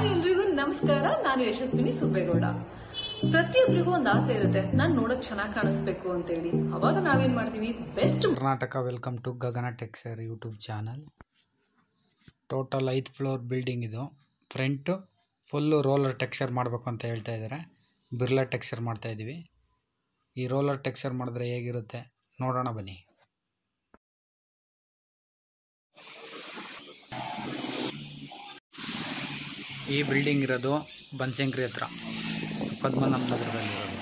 ಎಲ್ರಿಗೂ ನಮಸ್ಕಾರ ನಾನು ಯಶಸ್ವಿನಿ ಸುಬ್ಬೇಗೌಡ ಪ್ರತಿಯೊಬ್ಬರಿಗೂ ಒಂದು ಆಸೆ ಇರುತ್ತೆ ನಾನು ನೋಡಕ್ ಚೆನ್ನಾಗಿ ಕಾಣಿಸ್ಬೇಕು ಅಂತೇಳಿ ಅವಾಗ ನಾವೇನ್ ಮಾಡ್ತೀವಿ best Karnataka welcome to Gagana texture YouTube channel total ಐದು ಫ್ಲೋರ್ ಬಿಲ್ಡಿಂಗ್ ಇದು ಫ್ರಂಟು ಫುಲ್ಲು ರೋಲರ್ ಟೆಕ್ಸ್ಚರ್ ಮಾಡಬೇಕು ಅಂತ ಹೇಳ್ತಾ ಇದ್ದಾರೆ ಬಿರ್ಲಾ ಟೆಕ್ಸ್ಚರ್ ಮಾಡ್ತಾ ಇದ್ದೀವಿ ಈ ರೋಲರ್ ಟೆಕ್ಸ್ಚರ್ ಮಾಡಿದ್ರೆ ಹೇಗಿರುತ್ತೆ ನೋಡೋಣ ಬನ್ನಿ ಈ ಬಿಲ್ಡಿಂಗ್ ಇರೋದು ಬನಶಂಕರಿ ಹತ್ರ ಪದ್ಮನಾಭ ನಗರದಲ್ಲಿರೋದು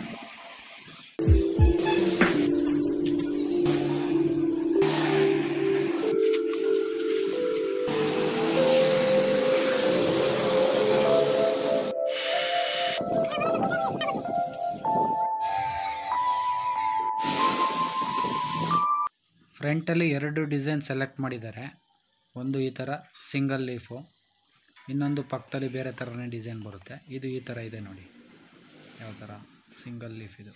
ಫ್ರಂಟಲ್ಲಿ ಎರಡು ಡಿಸೈನ್ ಸೆಲೆಕ್ಟ್ ಮಾಡಿದ್ದಾರೆ ಒಂದು ಈ ಥರ ಸಿಂಗಲ್ ಲೀಫು ಇನ್ನೊಂದು ಪಕ್ಕದಲ್ಲಿ ಬೇರೆ ಥರನೇ ಡಿಸೈನ್ ಬರುತ್ತೆ ಇದು ಈ ಥರ ಇದೆ ನೋಡಿ ಯಾವ ಥರ ಸಿಂಗಲ್ ಲೀಫ್ ಇದು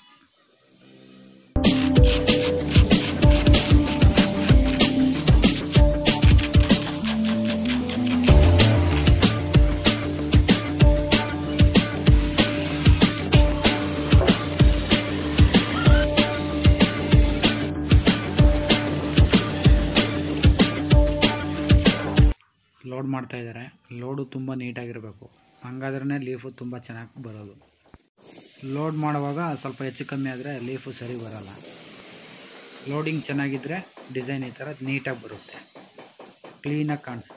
ಲೋಡ್ ಮಾಡ್ತಾ ಇದ್ದಾರೆ ಲೋಡು ತುಂಬ ನೀಟಾಗಿರಬೇಕು ಹಂಗಾದ್ರೇ ಲೀಫು ತುಂಬ ಚೆನ್ನಾಗಿ ಬರೋದು ಲೋಡ್ ಮಾಡುವಾಗ ಸ್ವಲ್ಪ ಹೆಚ್ಚು ಕಮ್ಮಿ ಆದರೆ ಲೀಫು ಸರಿ ಬರೋಲ್ಲ ಲೋಡಿಂಗ್ ಚೆನ್ನಾಗಿದ್ದರೆ ಡಿಸೈನ್ ಈ ಥರ ನೀಟಾಗಿ ಬರುತ್ತೆ ಕ್ಲೀನಾಗಿ ಕಾಣಿಸುತ್ತೆ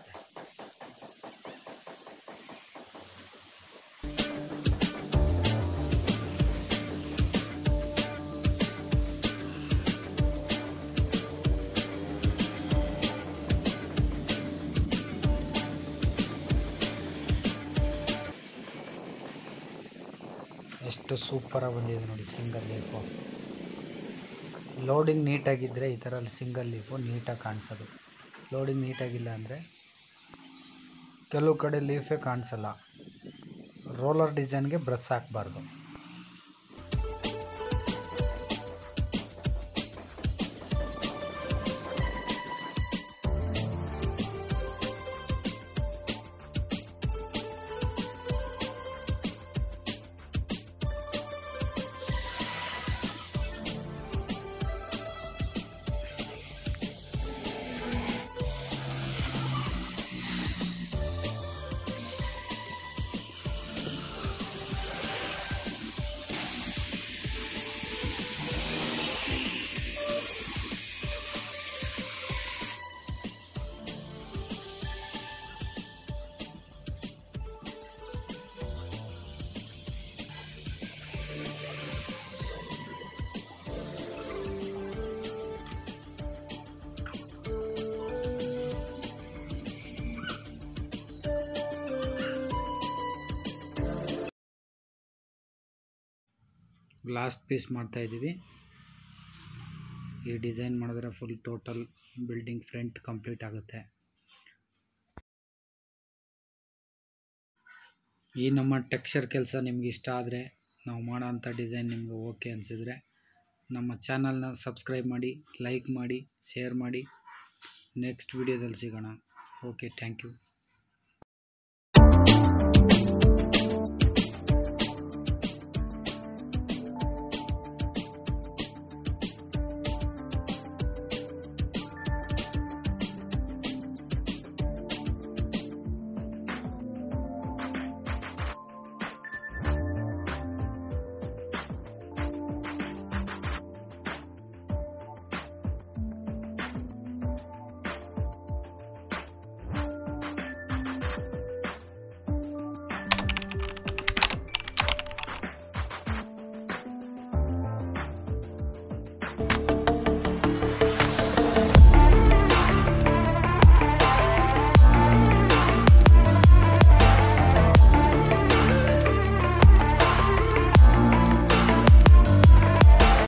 ಎಷ್ಟು ಸೂಪರಾಗಿ ಬಂದಿದೆ ನೋಡಿ ಸಿಂಗಲ್ ಲೀಫು ಲೋಡಿಂಗ್ ನೀಟಾಗಿದ್ದರೆ ಈ ಥರ ಸಿಂಗಲ್ ಲೀಫು ನೀಟಾಗಿ ಕಾಣಿಸೋದು ಲೋಡಿಂಗ್ ನೀಟಾಗಿಲ್ಲ ಅಂದರೆ ಕೆಲವು ಕಡೆ ಲೀಫೇ ಕಾಣಿಸಲ್ಲ ರೋಲರ್ ಡಿಸೈನ್ಗೆ ಬ್ರಷ್ ಹಾಕಬಾರ್ದು ಲಾಸ್ಟ್ ಪೀಸ್ ಮಾಡ್ತಾ ಇದ್ದೀವಿ ಈ ಡಿಸೈನ್ ಮಾಡಿದ್ರೆ full total building front complete ಆಗುತ್ತೆ ಈ ನಮ್ಮ ಟೆಕ್ಸ್ಚರ್ ಕೆಲಸ ನಿಮ್ಗೆ ಇಷ್ಟ ಆದರೆ ನಾವು ಮಾಡೋ ಅಂಥ ಡಿಸೈನ್ ನಿಮಗೆ ಓಕೆ ಅನಿಸಿದರೆ ನಮ್ಮ ಚಾನಲ್ನ ಸಬ್ಸ್ಕ್ರೈಬ್ ಮಾಡಿ ಲೈಕ್ ಮಾಡಿ ಶೇರ್ ಮಾಡಿ ನೆಕ್ಸ್ಟ್ ವೀಡಿಯೋದಲ್ಲಿ ಸಿಗೋಣ ಓಕೆ ಥ್ಯಾಂಕ್ ಯು